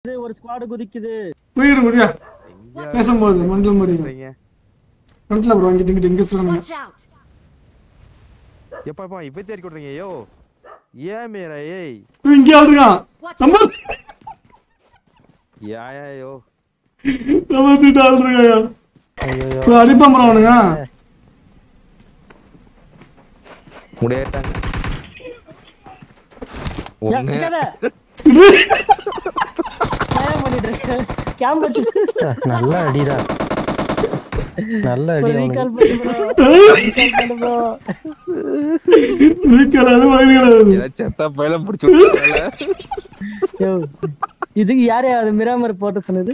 ஒரு ஸ்குவாடு குதிக்குது போயிடு முடியா பேசும்போது மஞ்சள் மாதிரி இருக்கீங்க ஃப்ரண்ட்ல ப்ரோ இங்கிட்டு இங்கிட்டு இங்க சொல்லுங்க Watch out! எப்பா எப்பா இப்ப தேடி கொடுறீங்க யோ ஏன் மேரா ஏய் இங்க ஆள் இருக்கான் Watch நம்ம யா யா யோ நம்ம திட்ட ஆள் இருக்காயா ஐயோ ப்ரோ அடிப்பான் ப்ரோ அவனுங்க முடியாட்டாங்க ஒண்ணு கேட்காத. ஏன் பண்ணிட்டு இருக்க? கேம் வச்சு நல்ல அடிடா நல்ல அடி அவனுக்கு ரீகால் பண்ணு bro. Recall பண்ணு bro. வீக்கலாது வயிறுகளாது ஏதாச்சும் செத்தா பயில பிடிச்சி விட்டுருக்கால. யோ, இதுக்கு யார் அது மிராமர் போட்டு சொன்னது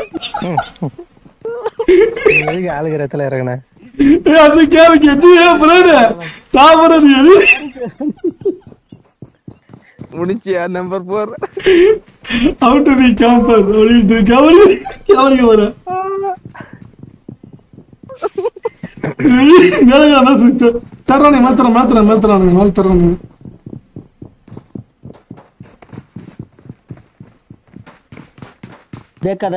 நீ எதுக்கு ஆளுகிறத்துல இறங்குன அது கேள்வி கேட்டு பிறகு சாப்பிடுறது எது முடிச்சியா நம்பர் போர் அவுட் டு பி கேம்பர் அப்படின்ட்டு கவனி கவனிக்க வர மேலங்க சுத்த தர்றானே மாத்திரம் மாத்திரம் மாத்திரானுங்க மால் தர்றானுங்க கேட்காத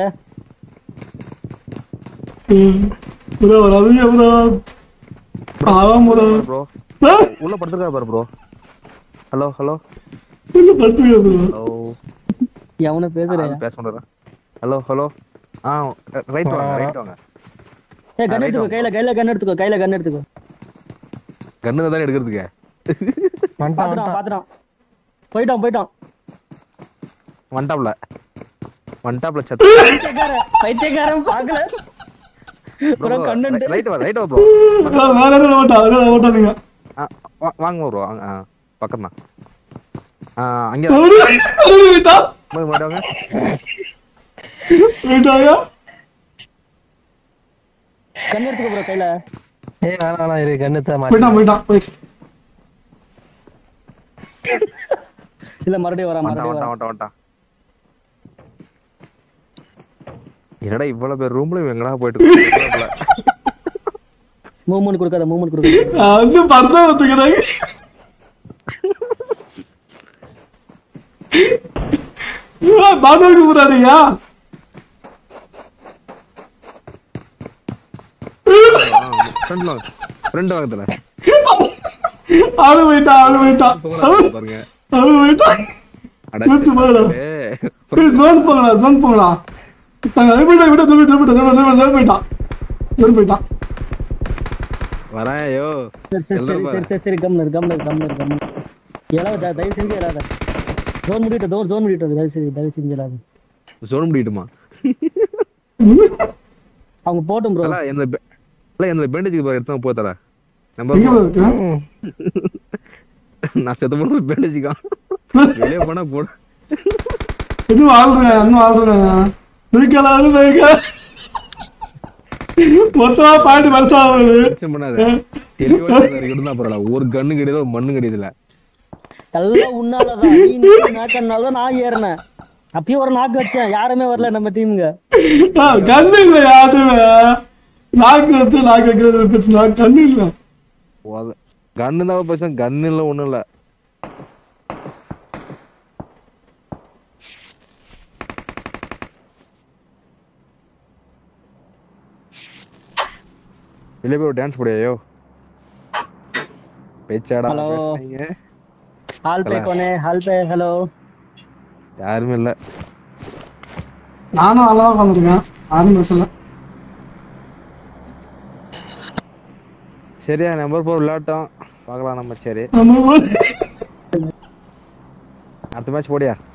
ப்ரோ வராதுங்க ப்ரோ ஆவாம் ப்ரோ ப்ரோ ஆ, உள்ள படுத்துருக்கா பாரு ப்ரோ ஹலோ ஹலோ இல்ல படுத்துங்க ப்ரோ ஹலோ எவன பேசுறேன் பேச மாட்டேறேன் ஹலோ ஹலோ ஆ ரைட் வாங்க ரைட் வாங்க ஏ கன் எடுத்துக்கோ கையில கையில கன் எடுத்துக்கோ கையில கன் எடுத்துக்கோ கண்ணு தானே எடுக்கிறதுக்கு வந்துட்டான் பாத்துட்டான் பாத்துட்டான் போயிட்டான் போயிட்டான் வண்டாப்ல வண்டாப்ல சத்த பைத்தியக்காரன் பைத்தியக்காரன் பாக்கல ப்ரோ கண்ணு ரைட் வா ரைட் வா ப்ரோ வேற என்ன ஓட்டா வேற ஓட்டானுங்க வாங்க ப்ரோ வாங்க ஆ பக்கம் தான் ஆ அங்கே அவரு அவரு போயிட்டா போய் மாட்டாங்க போயிட்டாயா கன் எடுத்துக்கோ ப்ரோ கையில ஏய் வேணாம் வேணாம் இரு கண்ணுத்த மாட்டி போயிட்டான் போயிட்டான் போயிட்டு இல்ல மறுபடியும் வரா வந்துட்டான் மறுபடியும் வந்துட்டான் வரா வந்துட்டான் வந்துட்டான் என்னடா இவ்வளவு பேர் ரூம்ல எங்கடா போயிட்டு இருக்காங்க? மூவ்மெண்ட் கொடுக்காத மூவ்மெண்ட் கொடுக்காத நான் வந்து பர்தா வந்துக்கிறாங்க பாண்டோக்கு போறாருயா ஃப்ரெண்ட் வாங்க ஃப்ரெண்ட் வாங்கத்துல ஆளு போயிட்டான் ஆளு போயிட்டான் பாருங்க ஆளு போயிட்டான் அட மூச்சு போடா ஏய், ஜோன் போங்கடா ஜோன் போங்கடா நாங்க அது போயிட்டா விட ஜோன் போயிட்டா ஜோன் போயிட்டான் ஜோன் போயிட்டான் ஜோன் போயிட்டான் வரேன் ஐயோ சரி சரி சரி சரி சரி சரி கம்னர் கம்னர் கம்னர் கம்னர் எல்லாம் த- தயவு செஞ்சு ஏறாத ஜோன் முடிட்டு ஜோன் ஜோன் முடிட்டு தயவு செஞ்சு தயவு செஞ்சு ஏறாத சொல்ல முடியுமா அவங்க போட்டும் ப்ரோ அல்ல இந்த பெ- அல்ல இந்த பேண்டேஜுக்கு பாரு எடுத்து போய் தர நம்ம எங்க இருக்கு நான் செத்த போன பேண்டேஜுக்கா வெளியே போனா போட இன்னும் வாழ்றேன் இன்னும் வாழ்றேன் இருக்கலாது வைக்க மொத்தமா பாயிண்ட் வருஷம் ஆகுது டென்ஷன் பண்ணாத தெளிவா இருந்தா பரவாயில்ல ஒரு கண்ணு கிடையாது ஒரு மண்ணு கிடையாது இல்ல எல்லாம் உன்னாலதான் நீ நீ நாக்கனால தான் நான் ஏறினேன் அப்பயும் ஒரு நாக்கு வச்சேன் யாருமே வரல நம்ம டீமுங்க கண்ணு இல்ல யாருமே நாக்கு வச்சு நாக்கு வைக்கிறது பிரச்சனை கண்ணு இல்ல கண்ணு தான் பிரச்சனை கண்ணு இல்ல ஒண்ணும் இல்ல வெளியே போய் டான்ஸ் போடியாயோ பேச்சாடா Hello. பேசுனீங்க ஹால் பே கோனே ஹால் பே ஹலோ யாருமே இல்ல நானும் அழகா உட்காந்துருக்கேன் யாரும் பேசல சரியா நம்பர் போர் விளையாட்டோம் பார்க்கலாம் நம்ம சரி நம்ம போய் அடுத்த மேட்ச் போடியா